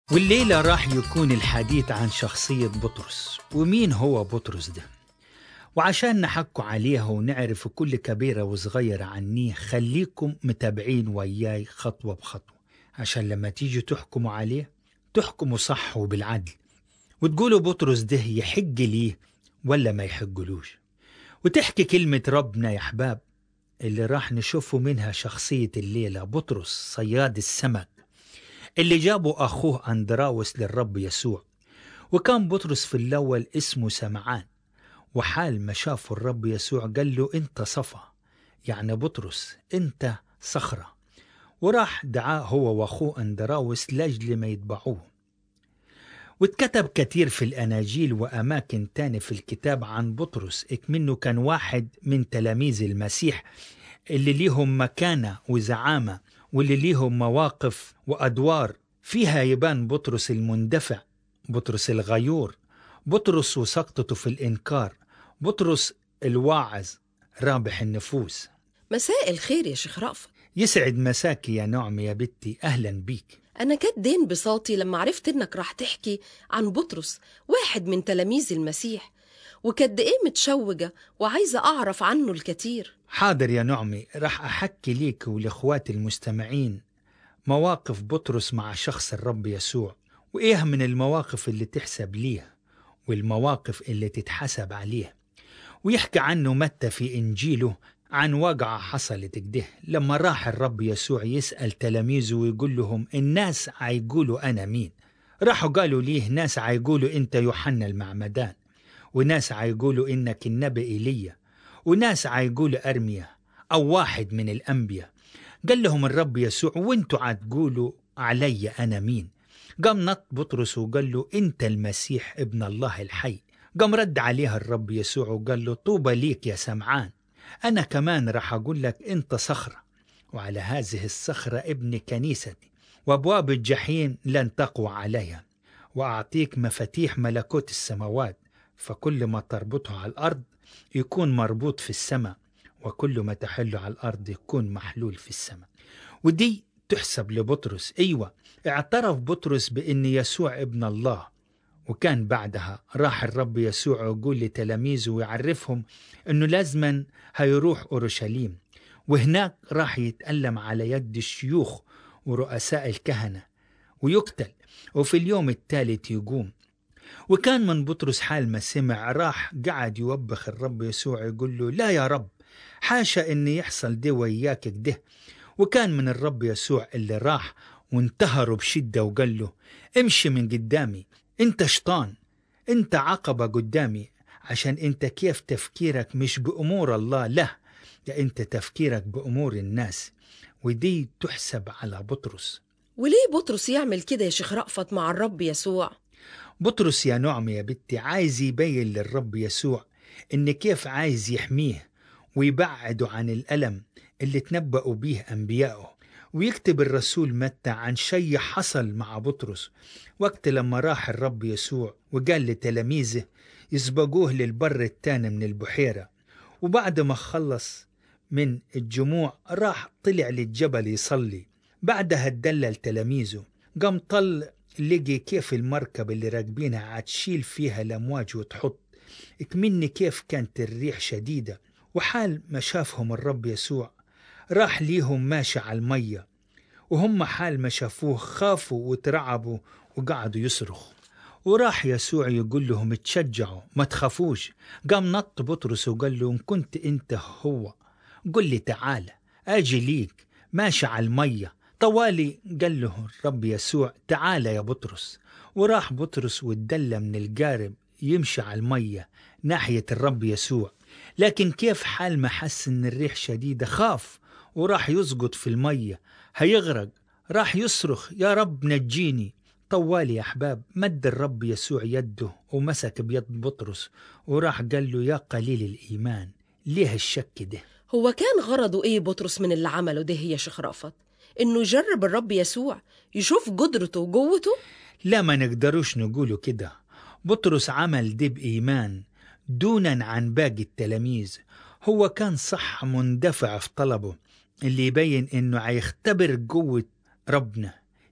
والليلة راح يكون الحديث عن شخصية بطرس ومين هو بطرس ده وعشان نحكوا عليها ونعرف كل كبيرة وصغيرة عنيه خليكم متابعين وياي خطوة بخطوة عشان لما تيجي تحكموا عليه تحكموا صح وبالعدل وتقولوا بطرس ده يحج ليه ولا ما يحجلوش وتحكي كلمة ربنا يا أحباب اللي راح نشوفه منها شخصية الليلة بطرس صياد السمك اللي جابوا أخوه أندراوس للرب يسوع وكان بطرس في الأول اسمه سمعان وحال ما شافوا الرب يسوع قال له أنت صفا يعني بطرس أنت صخرة وراح دعاه هو وأخوه أندراوس لأجل ما يتبعوه واتكتب كتير في الأناجيل وأماكن تاني في الكتاب عن بطرس إكمنه كان واحد من تلاميذ المسيح اللي ليهم مكانة وزعامة واللي ليهم مواقف وأدوار فيها يبان بطرس المندفع بطرس الغيور بطرس وسقطته في الإنكار بطرس الواعظ رابح النفوس مساء الخير يا شيخ رأفت يسعد مساكي يا نعم يا بنتي أهلا بيك أنا كانت دين بساطي لما عرفت إنك راح تحكي عن بطرس واحد من تلاميذ المسيح وكد إيه متشوجة وعايزة أعرف عنه الكتير حاضر يا نعمي رح أحكي ليك ولإخواتي المستمعين مواقف بطرس مع شخص الرب يسوع وإيه من المواقف اللي تحسب ليه والمواقف اللي تتحسب عليه ويحكي عنه متى في إنجيله عن وقعة حصلت كده لما راح الرب يسوع يسأل تلاميذه ويقول لهم الناس عيقولوا أنا مين راحوا قالوا ليه ناس عيقولوا أنت يوحنا المعمدان وناس عيقولوا إنك النبي إيليا وناس عيقولوا أرميا أو واحد من الأنبياء قال لهم الرب يسوع وانتوا عتقولوا علي أنا مين قام نط بطرس وقال له أنت المسيح ابن الله الحي قام رد عليها الرب يسوع وقال له طوبى ليك يا سمعان أنا كمان راح أقول لك أنت صخرة وعلى هذه الصخرة ابن كنيستي وأبواب الجحيم لن تقوى عليها وأعطيك مفاتيح ملكوت السماوات فكل ما تربطه على الأرض يكون مربوط في السماء وكل ما تحل على الأرض يكون محلول في السماء ودي تحسب لبطرس أيوة اعترف بطرس بأن يسوع ابن الله وكان بعدها راح الرب يسوع يقول لتلاميذه ويعرفهم أنه لازما هيروح أورشليم وهناك راح يتألم على يد الشيوخ ورؤساء الكهنة ويقتل وفي اليوم الثالث يقوم وكان من بطرس حال ما سمع راح قعد يوبخ الرب يسوع يقول له لا يا رب حاشا ان يحصل ده وياك كده وكان من الرب يسوع اللي راح وانتهره بشدة وقال له امشي من قدامي انت شيطان انت عقبة قدامي عشان انت كيف تفكيرك مش بأمور الله لا ده انت تفكيرك بأمور الناس ودي تحسب على بطرس وليه بطرس يعمل كده يا شيخ رأفت مع الرب يسوع بطرس يا نعم يا بنتي عايز يبين للرب يسوع إن كيف عايز يحميه ويبعده عن الألم اللي تنبأوا بيه أنبيائه ويكتب الرسول متى عن شيء حصل مع بطرس وقت لما راح الرب يسوع وقال لتلاميذه يسبقوه للبر التاني من البحيرة وبعد ما خلص من الجموع راح طلع للجبل يصلي بعدها اتدلل تلاميذه قام طل لقي كيف المركب اللي راكبينها عتشيل فيها الأمواج وتحط اكمني كيف كانت الريح شديدة وحال ما شافهم الرب يسوع راح ليهم ماشي على المية وهم حال ما شافوه خافوا وترعبوا وقعدوا يصرخوا وراح يسوع يقول لهم تشجعوا ما تخافوش قام نط بطرس وقال له إن كنت أنت هو قل لي تعالى أجي ليك ماشي على المية طوالي قال له الرب يسوع تعالى يا بطرس وراح بطرس واتدلى من القارب يمشي على المية ناحية الرب يسوع لكن كيف حال ما حس ان الريح شديدة خاف وراح يسقط في المية هيغرق راح يصرخ يا رب نجيني طوالي يا أحباب مد الرب يسوع يده ومسك بيد بطرس وراح قال له يا قليل الإيمان ليه الشك ده هو كان غرضه إيه بطرس من اللي عمله ده يا شيخ رأفت إنه يجرب الرب يسوع يشوف قدرته وقوته لا ما نقدروش نقوله كده بطرس عمل دي بإيمان دونا عن باقي التلاميذ هو كان صح مندفع في طلبه اللي يبين انه عيختبر قوة ربنا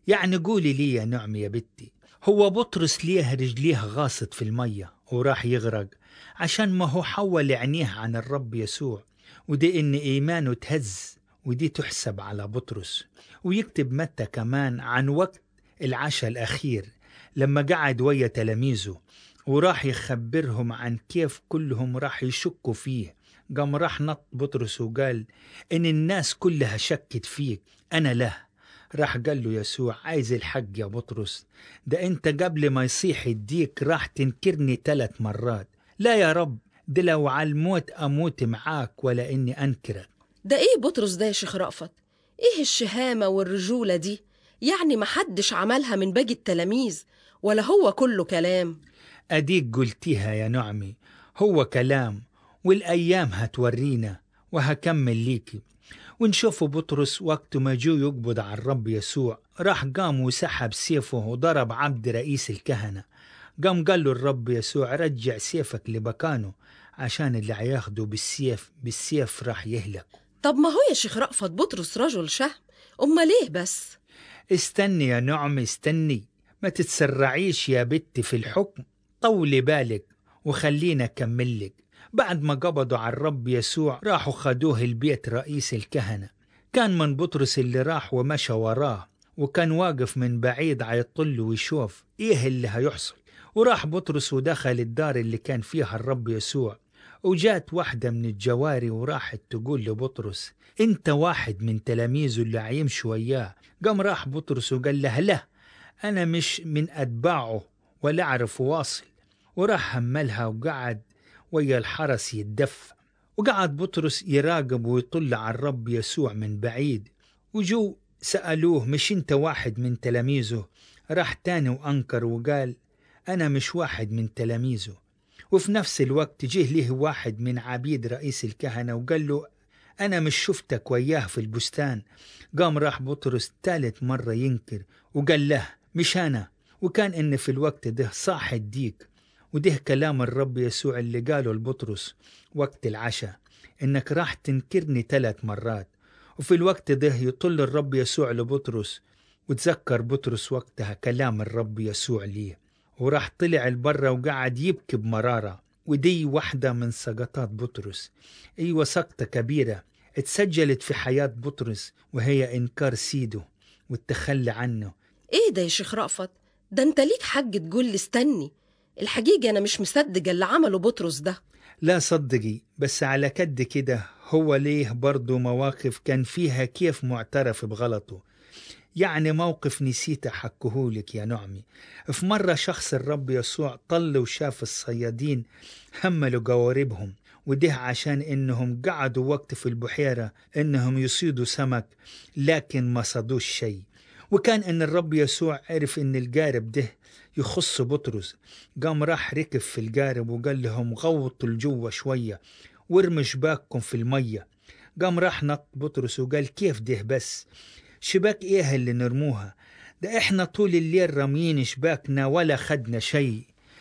يعني قولي لي يا نعم يا بنتي هو بطرس ليه رجليه غاصت في المية وراح يغرق عشان ما هو حول عينيه عن الرب يسوع ودي إن إيمانه تهز ودي تحسب على بطرس ويكتب متى كمان عن وقت العشاء الأخير لما قعد ويا تلاميذه وراح يخبرهم عن كيف كلهم راح يشكوا فيه قام راح نط بطرس وقال إن الناس كلها شكت فيك أنا له راح قال له يسوع عايز الحق يا بطرس ده انت قبل ما يصيح يديك راح تنكرني ثلاث مرات لا يا رب ده لو على الموت أموت معاك ولا إني أنكرك ده ايه بطرس ده يا شيخ رأفت ايه الشهامة والرجولة دي يعني محدش عملها من باقي التلاميذ ولا هو كله كلام أديك قلتيها يا نعمي هو كلام والأيام هتورينا وهكمل ليكي ونشوف بطرس وقت ما جو يقبض على الرب يسوع راح قام وسحب سيفه وضرب عبد رئيس الكهنة قام قال له الرب يسوع رجع سيفك لمكانه عشان اللي هياخده بالسيف بالسيف راح يهلك طب ما هو يا شيخ رأفت بطرس رجل شهم أمال ليه بس استني يا نعم استني ما تتسرعيش يا بت في الحكم طولي بالك وخلينا أكمل لك بعد ما قبضوا على الرب يسوع راحوا خدوه البيت رئيس الكهنة كان من بطرس اللي راح ومشى وراه وكان واقف من بعيد عيطل ويشوف ايه اللي هيحصل وراح بطرس ودخل الدار اللي كان فيها الرب يسوع وجات واحدة من الجواري وراحت تقول لبطرس انت واحد من تلاميذه اللي عيمشوا وياه قام راح بطرس وقال لها لا انا مش من اتباعه ولا اعرف واصل وراح هملها وقعد ويا الحرس يتدفى وقعد بطرس يراقب ويطل على الرب يسوع من بعيد وجو سألوه مش انت واحد من تلاميذه راح تاني وأنكر وقال أنا مش واحد من تلاميذه وفي نفس الوقت جه له واحد من عبيد رئيس الكهنة وقال له أنا مش شفتك وياه في البستان قام راح بطرس ثالث مرة ينكر وقال له مش أنا وكان إن في الوقت ده صاح الديك وده كلام الرب يسوع اللي قاله لبطرس وقت العشاء إنك راح تنكرني ثلاث مرات وفي الوقت ده يطل الرب يسوع لبطرس وتذكر بطرس وقتها كلام الرب يسوع ليه وراح طلع البرة وقعد يبكي بمرارة ودي واحدة من سقطات بطرس أيوة سقطة كبيرة اتسجلت في حياة بطرس وهي إنكار سيده والتخلي عنه ايه ده يا شيخ رأفت ده انت ليك حق تقول لي استني الحقيقة أنا مش مصدقة اللي عمله بطرس ده لا صدقي بس على كد كده هو ليه برضو مواقف كان فيها كيف معترف بغلطه يعني موقف نسيت أحكهولك يا نعمي في مرة شخص الرب يسوع طل وشاف الصيادين هملوا قواربهم وده عشان إنهم قعدوا وقت في البحيرة إنهم يصيدوا سمك لكن ما صادوش شيء وكان إن الرب يسوع عرف إن القارب ده يخص بطرس قام راح ركب في القارب وقال لهم غوطوا لجوا شوية وارموا شباككم في المية قام راح نط بطرس وقال كيف ده بس شباك ايه اللي نرموها ده احنا طول الليل راميين شباكنا ولا خدنا شيء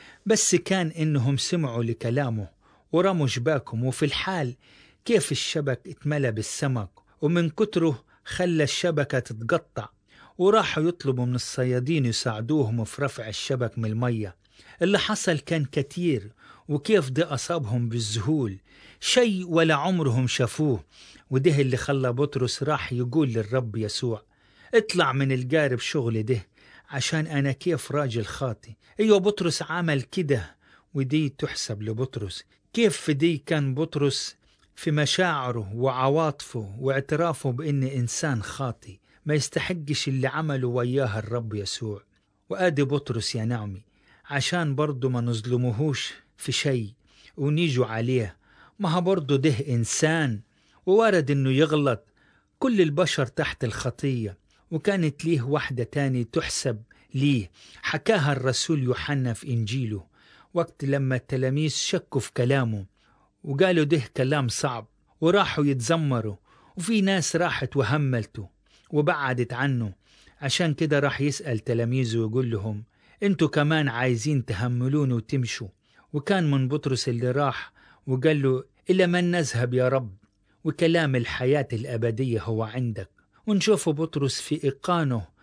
بس كان انهم سمعوا لكلامه ورموا شباكهم وفي الحال كيف الشبك اتملى بالسمك ومن كتره خلى الشبكة تتقطع وراحوا يطلبوا من الصيادين يساعدوهم في رفع الشبك من المية اللي حصل كان كتير وكيف ده أصابهم بالذهول شيء ولا عمرهم شافوه وده اللي خلى بطرس راح يقول للرب يسوع اطلع من القارب شغلي ده عشان أنا كيف راجل خاطي أيوة بطرس عمل كده ودي تحسب لبطرس كيف في دي كان بطرس في مشاعره وعواطفه واعترافه بأن إنسان خاطي ما يستحقش اللي عمله وياه الرب يسوع وآدي بطرس يا نعمي عشان برضه ما نظلمهوش في شيء ونيجوا عليه ما هو برضه ده إنسان ووارد إنه يغلط كل البشر تحت الخطية وكانت ليه واحدة تاني تحسب ليه حكاها الرسول يوحنا في إنجيله وقت لما التلاميذ شكوا في كلامه وقالوا ده كلام صعب وراحوا يتذمروا وفي ناس راحت وهملته وبعدت عنه عشان كده راح يسأل تلاميذه ويقول لهم انتوا كمان عايزين تهملوني وتمشوا وكان من بطرس اللي راح وقال له إلى من نذهب يا رب وكلام الحياة الأبدية هو عندك ونشوف بطرس في إيقانه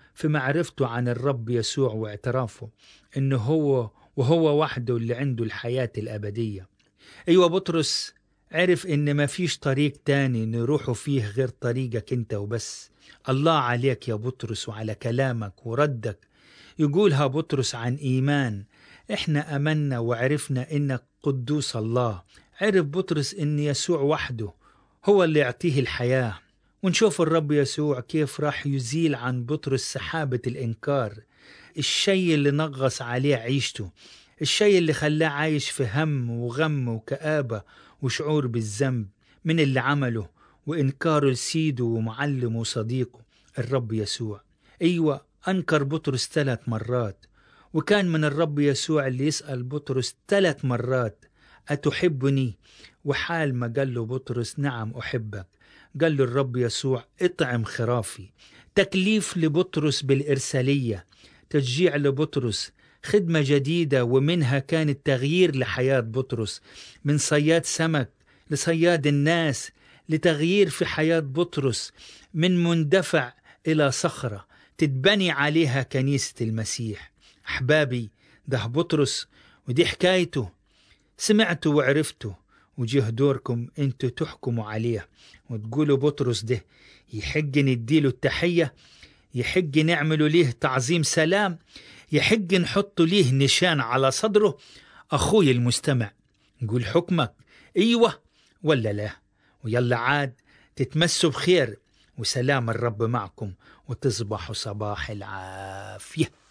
في معرفته عن الرب يسوع واعترافه إنه هو وهو وحده اللي عنده الحياة الأبدية أيوة بطرس عرف إن ما فيش طريق تاني نروحه فيه غير طريقك أنت وبس الله عليك يا بطرس وعلى كلامك وردك يقولها بطرس عن إيمان إحنا أمنا وعرفنا إنك قدوس الله عرف بطرس إن يسوع وحده هو اللي يعطيه الحياة ونشوف الرب يسوع كيف راح يزيل عن بطرس سحابة الإنكار الشيء اللي نغص عليه عيشته الشيء اللي خلاه عايش في هم وغم وكآبة وشعور بالذنب من اللي عمله وإنكاره لسيده ومعلمه وصديقه الرب يسوع أيوة أنكر بطرس ثلاث مرات وكان من الرب يسوع اللي يسأل بطرس ثلاث مرات أتحبني وحال ما قال له بطرس نعم أحبك قال له الرب يسوع اطعم خرافي تكليف لبطرس بالإرسالية تشجيع لبطرس خدمة جديدة ومنها كانت تغيير لحياة بطرس من صياد سمك لصياد الناس لتغيير في حياة بطرس من مندفع إلى صخرة تتبني عليها كنيسة المسيح أحبابي ده بطرس ودي حكايته سمعتوا وعرفتوا وجه دوركم انتوا تحكموا عليه وتقولوا بطرس ده يحق نديله التحية يحق نعملوا ليه تعظيم سلام يحق نحط ليه نشان على صدره أخوي المستمع نقول حكمك أيوة ولا لا ويلا عاد تتمسوا بخير وسلام الرب معكم وتصبحوا صباح العافيه